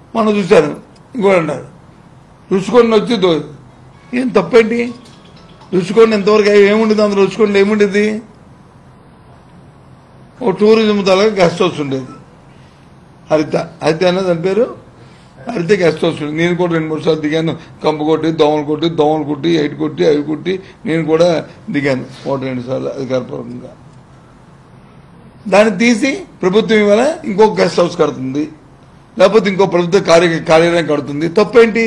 మనం చూశాను ఇంకోటి అన్నారు రుచికొండ వచ్చి దో ఏం తప్పేంటి రుచికొండ ఎంతవరకు ఏముండేది అందులో రుచికొండ ఏముండేది ఓ టూరిజం తలగా గెస్ట్ హౌస్ ఉండేది హరిత హరిత అన్న దాని పేరు హరిత గెస్ట్ హౌస్ ఉండేది నేను కూడా రెండు మూడు సార్లు దిగాను కంపు కొట్టి దోమలు కొట్టి దోమలు కొట్టి ఎయిట్ కొట్టి అవి కొట్టి నేను కూడా దిగాను ఒకటి రెండు సార్లు అధికారపూర్వకంగా దాన్ని తీసి ప్రభుత్వం ఇవాళ ఇంకొక గెస్ట్ హౌస్ కడుతుంది లేకపోతే ఇంకో ప్రభుత్వ కార్య కార్యాలయం కడుతుంది తప్పేంటి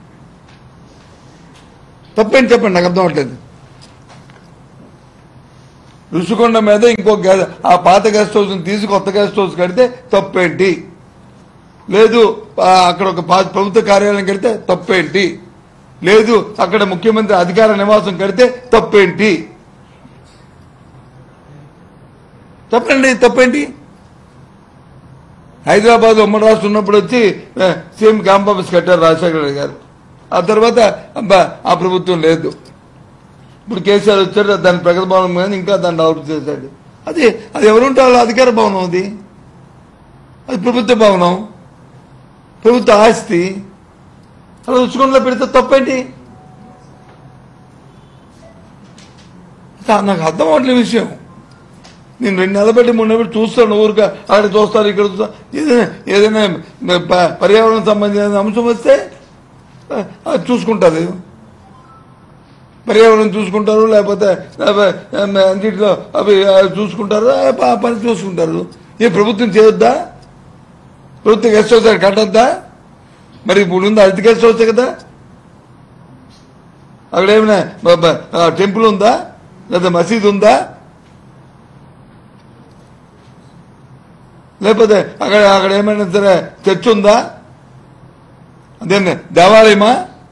తప్పేంటి చెప్పండి నాకు అర్థం అవట్లేదు ఋషికొండ మీద ఇంకో గే- ఆ పాత గెస్ట్ హౌస్ తీసి కొత్త గెస్ట్ హౌస్ కడితే తప్పేంటి లేదు ఆ, అక్కడ ఒక పా- ప్రభుత్వ కార్యాలయం కడితే తప్పేంటి లేదు అక్కడ ముఖ్యమంత్రి అధికార నివాసం కడితే తప్పేంటి చెప్పండి తప్పేంటి హైదరాబాద్ ఉమ్మడి రాష్ట్రం ఉన్నప్పుడు వచ్చి ఆ, సీఎం క్యాంప్ ఆఫీస్ కట్టారు రాజశేఖర రెడ్డి గారు ఆ తర్వాత అబ్బా, ఆ ప్రభుత్వం లేదు ఇప్పుడు కేసీఆర్ వచ్చాడు దాని ప్రగతి భవనం మీద ఇంకా దాన్ని డెవలప్ చేశాడు అది అది ఎవరుంటే వాళ్ళ అధికార భవనం అది అది ప్రభుత్వ భవనం ప్రభుత్వ ఆస్తి అలా రుచికొండలో పెడితే తప్పేంటి నాకు అర్థం అవట్లేదు విషయం నేను రెండు నెలలు పెట్టి మూడు నెలలు పెట్టి చూస్తాను ఊరిక అక్కడ చూస్తారు ఇక్కడ చూస్తారు ఏదైనా ఏదైనా ప- పర్యావరణం సంబంధించిన అంశం వస్తే ఆ, అది చూసుకుంటారు పర్యావరణం చూసుకుంటారు లేకపోతే లేకపోతే, ఆ, అన్నిటిలో అవి ఆ, చూసుకుంటారు ఆ, ప- పని చూసుకుంటారు ఏ ప్రభుత్వం చేయొద్దా ప్రభుత్వం గెస్ట్ హౌస్ అక్కడ కట్టొద్దా మరి ఇప్పుడు ఉంది అతి గెస్ట్ హౌస్ కదా అక్కడ ఏమైనా బ- బ- ఆ, టెంపుల్ ఉందా లేదా మసీద్ ఉందా లేకపోతే అక్కడ అక్కడ ఏమైనా సరే చర్చ్ ఉందా అదే దేవాలయమా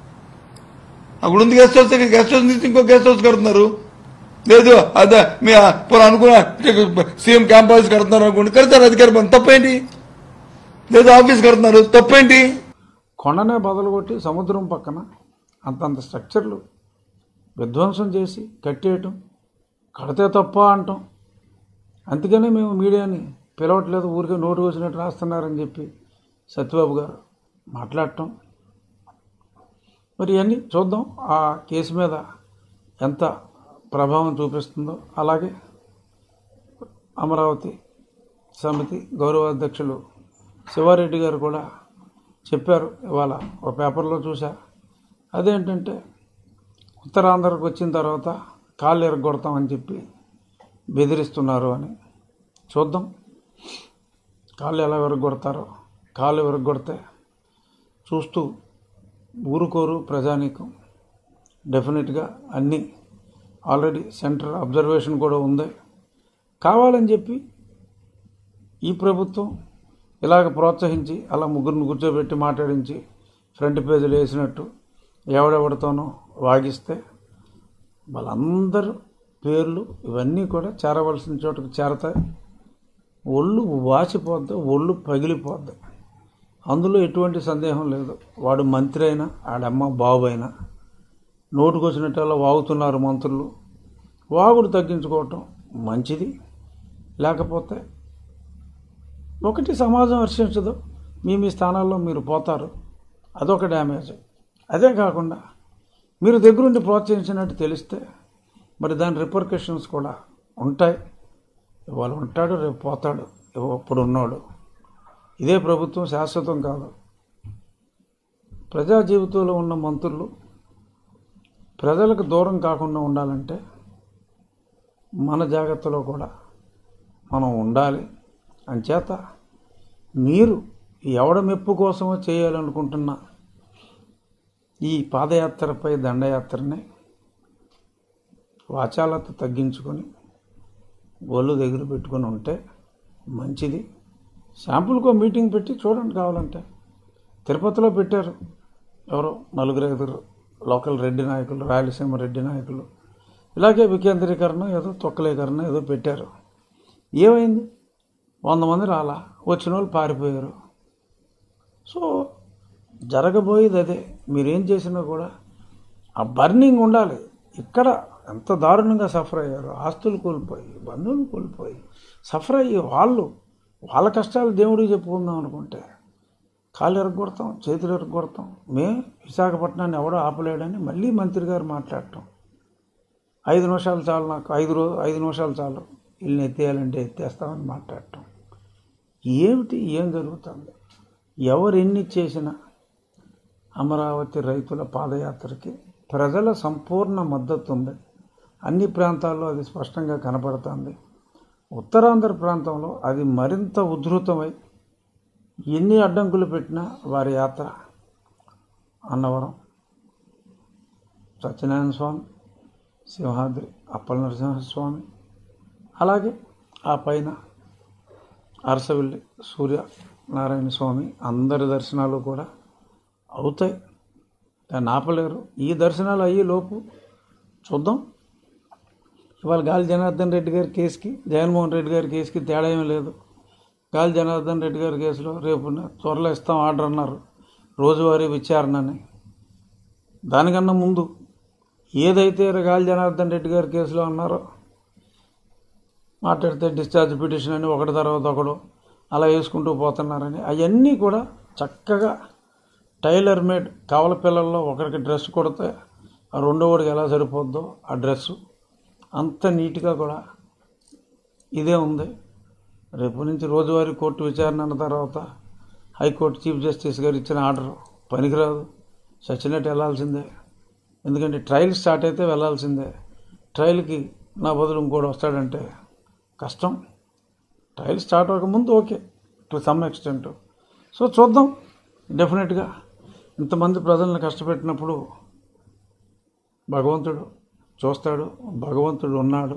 అక్కడ ఉంది గెస్ట్ హౌస్ ఇక్కడ గెస్ట్ హౌస్ నుంచి ఇంకో గెస్ట్ హౌస్ కడుతున్నారు లేదు అదే మీ పోనీ అనుకున్న సీఎం క్యాంప్ హౌస్ కడుతున్నారు అనుకోండి కడతారు అధికారి పని తప్పేంటి లేదు ఆఫీస్ కడుతున్నారు తప్పేంటి కొండనే బదులు కొట్టి సముద్రం పక్కన అంతంత స్ట్రక్చర్లు విధ్వంసం చేసి కట్టేయటం కడితే తప్ప అంటాం అందుకనే మేము మీడియాని పిలవట్లేదు ఊరికే నోటు వచ్చినట్టు రాస్తున్నారని చెప్పి సత్యబాబు గారు మాట్లాడటం మరి ఇవన్నీ చూద్దాం ఆ కేసు మీద ఎంత ప్రభావం చూపిస్తుందో అలాగే అమరావతి సమితి గౌరవ అధ్యక్షులు శివారెడ్డి గారు కూడా చెప్పారు ఇవాళ ఒక పేపర్లో చూసా అదేంటంటే ఉత్తరాంధ్రకు వచ్చిన తర్వాత కాళ్ళు ఎరగొడతామని చెప్పి బెదిరిస్తున్నారు అని చూద్దాం కాళ్ళు ఎలా విరగొడతారో కాళ్ళు విరగొడితే చూస్తూ ఊరుకోరు ప్రజానీకం డెఫినెట్గా అన్నీ ఆల్రెడీ సెంటర్ అబ్జర్వేషన్ కూడా ఉంది కావాలని చెప్పి ఈ ప్రభుత్వం ఇలాగ ప్రోత్సహించి అలా ముగ్గురిని కూర్చోబెట్టి మాట్లాడించి ఫ్రంట్ పేజీలు వేసినట్టు ఎవడెవడితోనో వాగిస్తే వాళ్ళందరూ పేర్లు ఇవన్నీ కూడా చేరవలసిన చోటుకు చేరతాయి ఒళ్ళు వాచిపోద్ది ఒళ్ళు పగిలిపోద్ది అందులో ఎటువంటి సందేహం లేదు వాడు మంత్రి అయినా ఆడమ్మ బాబు అయినా నోటుకొచ్చినట్టల్లా వాగుతున్నారు మంత్రులు వాగుడు తగ్గించుకోవటం మంచిది లేకపోతే ఒకటి సమాజం హర్షించదు మీ మీ స్థానాల్లో మీరు పోతారు అదొక డ్యామేజ్ అదే కాకుండా మీరు దగ్గరుండి ప్రోత్సహించినట్టు తెలిస్తే మరి దాని రిపర్కషన్స్ కూడా ఉంటాయి ఇవాళ ఉంటాడు రేపు పోతాడు ఇప్పుడు ఉన్నాడు ఇదే ప్రభుత్వం శాశ్వతం కాదు ప్రజా జీవితంలో ఉన్న మంత్రులు ప్రజలకు దూరం కాకుండా ఉండాలంటే మన జాగ్రత్తలో కూడా మనం ఉండాలి అంచేత మీరు ఎవడ మెప్పు కోసమో చేయాలనుకుంటున్న ఈ పాదయాత్రపై దండయాత్రని వాచాలత తగ్గించుకొని ఒళ్ళు దగ్గర పెట్టుకొని ఉంటే మంచిది శాంపుల్కో మీటింగ్ పెట్టి చూడండి కావాలంటే తిరుపతిలో పెట్టారు ఎవరో నలుగురు ఐదుగురు లోకల్ రెడ్డి నాయకులు రాయలసీమ రెడ్డి నాయకులు ఇలాగే వికేంద్రీకరణ ఏదో తొక్కలీకరణ ఏదో పెట్టారు ఏమైంది వంద మంది రాలా వచ్చిన వాళ్ళు పారిపోయారు సో జరగబోయేది అదే మీరేం చేసినా కూడా ఆ బర్నింగ్ ఉండాలి ఇక్కడ ఎంత దారుణంగా సఫర్ అయ్యారు ఆస్తులు కోల్పోయి బంధువులు కోల్పోయి సఫర్ అయ్యి వాళ్ళు వాళ్ళ కష్టాలు దేవుడికి చెప్పుకుందాం అనుకుంటే కాళ్ళు ఎరగొడతాం చేతులు ఎరగొడతాం మేము విశాఖపట్నాన్ని ఎవడో ఆపలేడని మళ్ళీ మంత్రి గారు మాట్లాడటం ఐదు నిమిషాలు చాలు నాకు ఐదు రోజు ఐదు నిమిషాలు చాలు వీళ్ళని ఎత్తేయాలంటే ఎత్తేస్తామని మాట్లాడటం ఏమిటి ఏం జరుగుతుంది ఎవరు ఎన్ని చేసినా అమరావతి రైతుల పాదయాత్రకి ప్రజల సంపూర్ణ మద్దతు ఉంది అన్ని ప్రాంతాల్లో అది స్పష్టంగా కనపడుతుంది ఉత్తరాంధ్ర ప్రాంతంలో అది మరింత ఉధృతమై ఎన్ని అడ్డంకులు పెట్టినా వారి యాత్ర అన్నవరం సత్యనారాయణ స్వామి సింహాద్రి అప్పల నరసింహస్వామి అలాగే ఆ పైన అరసవిల్లి సూర్య నారాయణ స్వామి అందరి దర్శనాలు కూడా అవుతాయి దాన్ని ఆపలేరు ఈ దర్శనాలు అయ్యే లోపు చూద్దాం ఇవాళ గాలి జనార్దన్ రెడ్డి గారి కేసుకి జగన్మోహన్ రెడ్డి గారి కేసుకి తేడా ఏమీ లేదు గాలి జనార్దన్ రెడ్డి గారి కేసులో రేపు త్వరలో ఇస్తాం ఆర్డర్ అన్నారు రోజువారీ విచారణ అని దానికన్నా ముందు ఏదైతే గాలి జనార్దన్ రెడ్డి గారి కేసులో అన్నారో మాట్లాడితే డిశ్చార్జ్ పిటిషన్ అని ఒకటి తర్వాత ఒకడు అలా వేసుకుంటూ పోతున్నారని అవన్నీ కూడా చక్కగా టైలర్ మేడ్ కవల పిల్లల్లో ఒకరికి డ్రెస్ కొడితే ఆ రెండో వాడికి ఎలా సరిపోద్దో ఆ డ్రెస్సు అంత నీట్గా కూడా ఇదే ఉంది రేపు నుంచి రోజువారీ కోర్టు విచారణ అన్న తర్వాత హైకోర్టు చీఫ్ జస్టిస్ గారు ఇచ్చిన ఆర్డర్ పనికిరాదు సచ్చినట్టు వెళ్ళాల్సిందే ఎందుకంటే ట్రయల్ స్టార్ట్ అయితే వెళ్ళాల్సిందే ట్రయల్కి నా బదులు ఇంకోటి వస్తాడంటే కష్టం ట్రయల్ స్టార్ట్ అవ్వకముందు okay to some extent so చూద్దాం డెఫినెట్గా ఇంతమంది ప్రజలను కష్టపెట్టినప్పుడు భగవంతుడు చూస్తాడు భగవంతుడు ఉన్నాడు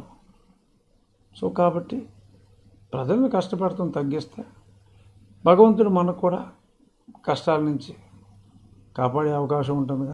సో కాబట్టి ప్రజల్ని కష్టపెడతాం తగ్గిస్తే భగవంతుడు మనకు కూడా కష్టాల నుంచి కాపాడే అవకాశం ఉంటుంది